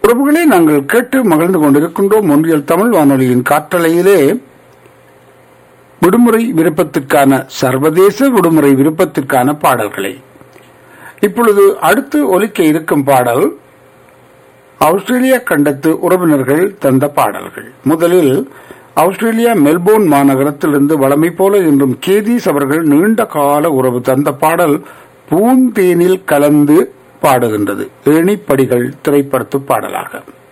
உறவுகளே நாங்கள் கேட்டு மகிழ்ந்து கொண்டிருக்கின்றோம் ஒன்றியல் தமிழ் வானொலியின் காற்றலையிலே விடுமுறை விருப்பத்திற்கான சர்வதேச விடுமுறை விருப்பத்திற்கான பாடல்களை இப்பொழுது அடுத்து ஒலிக்க இருக்கும் பாடல் ஆஸ்திரேலியா கண்டத்து உறவினர்கள் தந்த பாடல்கள் முதலில் ஆஸ்திரேலியா மெல்போர்ன் மாநகரத்திலிருந்து வளமை போல என்றும் கேதீஸ் அவர்கள் நீண்ட கால உறவு தந்த பாடல் பூந்தேனில் கலந்து பாடுகின்றது ஏணிப்படிகள் திரைப்படத்து பாடலாக